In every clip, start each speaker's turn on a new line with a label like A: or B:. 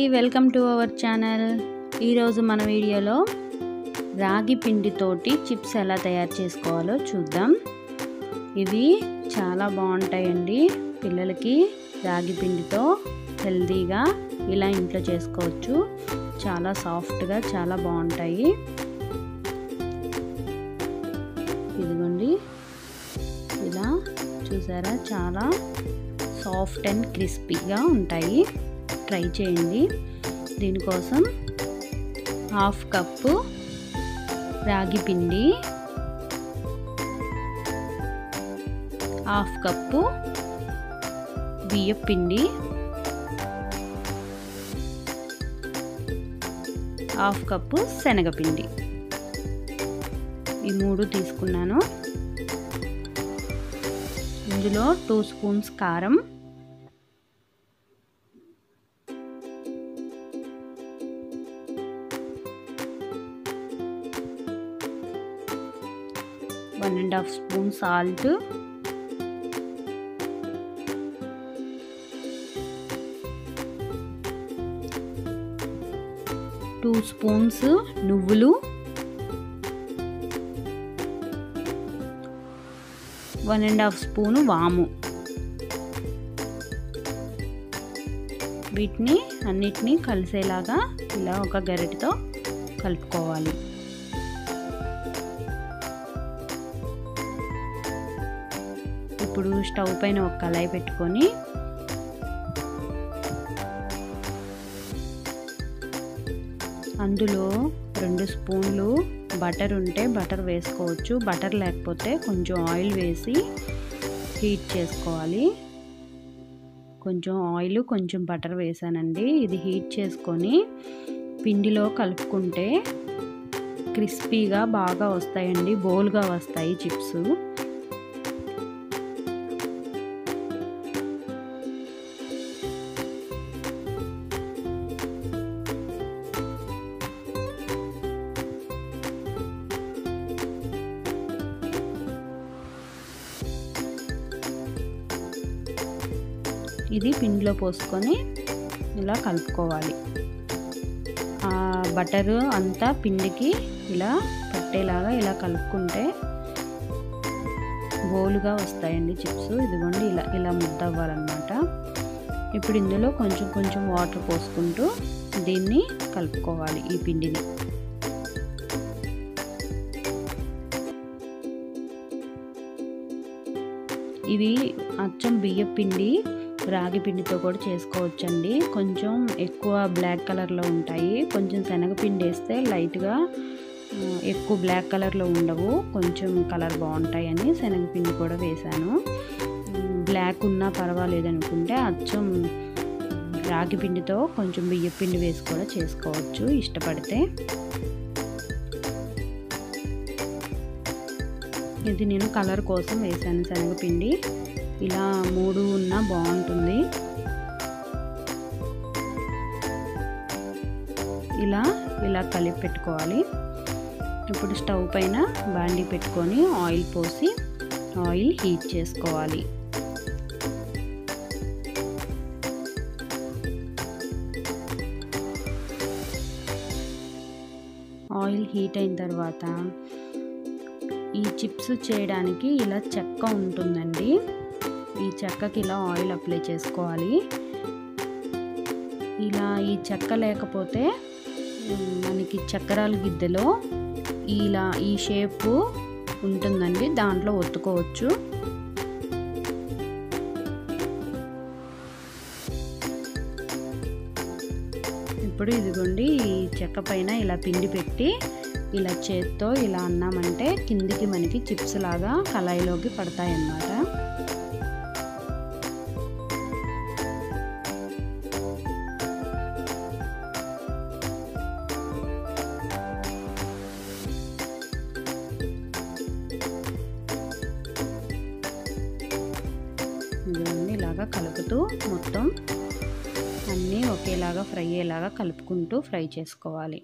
A: welcome to our channel ఈరోజు మన వీడియోలో రాగి పిండితోటి చిప్స్ ఎలా తయారు చేసుకోవాలో చూద్దాం ఇవి చాలా బాగుంటాయండి పిల్లలకి రాగి పిండితో హెల్తీగా ఇలా ఇంట్లో చేసుకోవచ్చు చాలా సాఫ్ట్గా చాలా బాగుంటాయి ఇదిగోండి ఇలా చూసారా చాలా సాఫ్ట్ అండ్ క్రిస్పీగా ఉంటాయి ట్రై చేయండి దీనికోసం హాఫ్ కప్పు రాగి పిండి హాఫ్ కప్పు బియ్యం పిండి హాఫ్ కప్పు శనగపిండి ఈ మూడు తీసుకున్నాను ఇందులో టూ స్పూన్స్ కారం one and half spoon salt two spoons నువ్వులు వన్ అండ్ హాఫ్ స్పూను వాము వీటిని అన్నిటినీ కలిసేలాగా ఇలా ఒక గరిటతో కలుపుకోవాలి ఇప్పుడు స్టవ్ పైన ఒక కళాయి పెట్టుకొని అందులో రెండు స్పూన్లు బటర్ ఉంటే బటర్ వేసుకోవచ్చు బటర్ లేకపోతే కొంచెం ఆయిల్ వేసి హీట్ చేసుకోవాలి కొంచెం ఆయిల్ కొంచెం బటర్ వేసానండి ఇది హీట్ చేసుకొని పిండిలో కలుపుకుంటే క్రిస్పీగా బాగా వస్తాయండి బోల్గా వస్తాయి చిప్స్ ఇది పిండిలో పోసుకొని ఇలా కలుపుకోవాలి ఆ బటరు అంతా పిండికి ఇలా పట్టేలాగా ఇలా కలుపుకుంటే గోలుగా వస్తాయండి చిప్స్ ఇదిగోండి ఇలా ఇలా ముద్ద అవ్వాలన్నమాట ఇప్పుడు ఇందులో కొంచెం కొంచెం వాటర్ పోసుకుంటూ దీన్ని కలుపుకోవాలి ఈ పిండిని ఇవి అచ్చం బియ్య పిండి రాగి పిండితో కూడా చేసుకోవచ్చండి కొంచెం ఎక్కువ బ్లాక్ కలర్లో ఉంటాయి కొంచెం శనగపిండి వేస్తే లైట్గా ఎక్కువ బ్లాక్ కలర్లో ఉండవు కొంచెం కలర్ బాగుంటాయని శనగపిండి కూడా వేశాను బ్లాక్ ఉన్నా పర్వాలేదు అనుకుంటే అచ్చం రాగి పిండితో కొంచెం బియ్య పిండి వేసి కూడా చేసుకోవచ్చు ఇష్టపడితే ఇది నేను కలర్ కోసం వేసాను శనగపిండి ఇలా మూడు ఉన్నా బాగుంటుంది ఇలా ఇలా కలిపి పెట్టుకోవాలి ఇప్పుడు స్టవ్ పైన బాండి పెట్టుకొని ఆయిల్ పోసి ఆయిల్ హీట్ చేసుకోవాలి ఆయిల్ హీట్ అయిన తర్వాత ఈ చిప్స్ చేయడానికి ఇలా చెక్క ఉంటుందండి ఈ చెక్కకి ఇలా ఆయిల్ అప్లై చేసుకోవాలి ఇలా ఈ చెక్క లేకపోతే మనకి చక్రాల గిద్దెలో ఇలా ఈ షేపు ఉంటుందండి దాంట్లో ఒత్తుకోవచ్చు ఇప్పుడు ఇదిగోండి ఈ చెక్క పైన ఇలా పిండి పెట్టి ఇలా చేత్తో ఇలా అన్నామంటే కిందికి మనకి చిప్స్ లాగా కళాయిలోకి పడతాయి అన్నమాట ఇవన్నీ ఇలాగా కలుపుతూ మొత్తం అన్నీ ఒకేలాగా ఫ్రై అయ్యేలాగా కలుపుకుంటూ ఫ్రై చేసుకోవాలి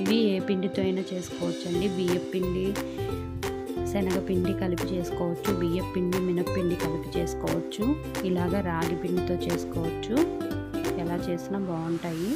A: ఇవి ఏ పిండితో అయినా చేసుకోవచ్చు అండి బియ్యం పిండి శనగపిండి కలిపి చేసుకోవచ్చు బియ్యం పిండి మినప్పిండి కలిపి చేసుకోవచ్చు ఇలాగ రాగి పిండితో చేసుకోవచ్చు ఎలా చేసినా బాగుంటాయి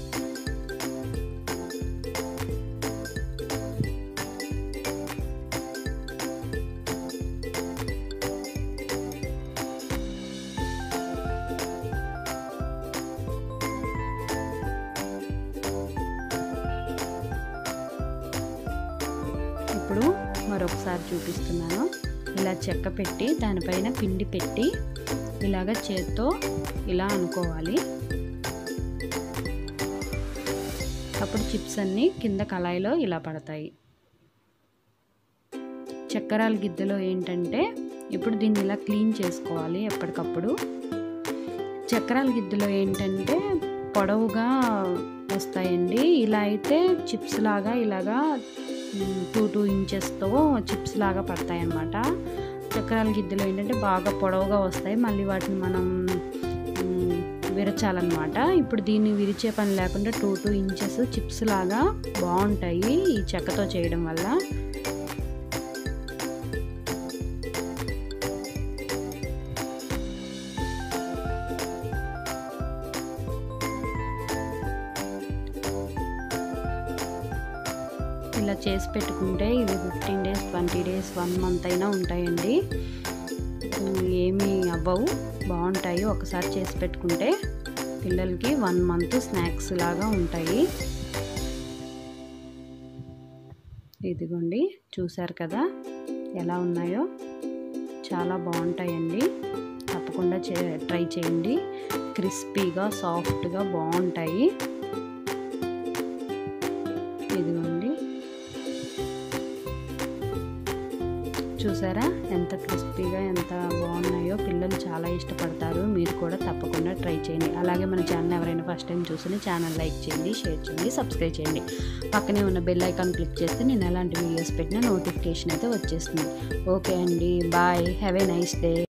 A: ఇప్పుడు మరొకసారి చూపిస్తున్నాను ఇలా చెక్క పెట్టి దానిపైన పిండి పెట్టి ఇలాగ చేత్తో ఇలా అనుకోవాలి అప్పుడు చిప్స్ అన్నీ కింద కళాయిలో ఇలా పడతాయి చక్కెరాల గిద్దెలో ఏంటంటే ఇప్పుడు దీన్ని ఇలా క్లీన్ చేసుకోవాలి ఎప్పటికప్పుడు చక్రాల గిద్దెలో ఏంటంటే పొడవుగా వస్తాయండి ఇలా అయితే చిప్స్ లాగా ఇలాగా టూ టూ ఇంచెస్తో చిప్స్ లాగా పడతాయి అన్నమాట చక్రాల గిద్దెలో ఏంటంటే బాగా పొడవుగా వస్తాయి మళ్ళీ వాటిని మనం విరచాలన్నమాట ఇప్పుడు దీన్ని విరిచే పని లేకుండా టూ టూ ఇంచెస్ చిప్స్ లాగా బాగుంటాయి ఈ చెక్కతో చేయడం వల్ల ఇలా చేసి పెట్టుకుంటే ఇవి fifteen days twenty days one month అయినా ఉంటాయండి ఏమీ అవ్వవు బాగుంటాయి ఒకసారి చేసి పెట్టుకుంటే పిల్లలకి వన్ మంత్ స్నాక్స్ లాగా ఉంటాయి ఇదిగోండి చూసారు కదా ఎలా ఉన్నాయో చాలా బాగుంటాయండి తప్పకుండా చే ట్రై చేయండి క్రిస్పీగా సాఫ్ట్గా బాగుంటాయి ఇదిగోండి చూసారా ఎంత క్రిస్పీగా ఎంత బాగున్నాయో పిల్లలు చాలా ఇష్టపడతారు మీరు కూడా తప్పకుండా ట్రై చేయండి అలాగే మన ఛానల్ ఎవరైనా ఫస్ట్ టైం చూసి ఛానల్ లైక్ చేయండి షేర్ చేయండి సబ్స్క్రైబ్ చేయండి పక్కనే ఉన్న బెల్ ఐకాన్ క్లిక్ చేస్తే నేను ఎలాంటి వీడియోస్ పెట్టినా నోటిఫికేషన్ అయితే వచ్చేస్తుంది ఓకే అండి bye have a nice day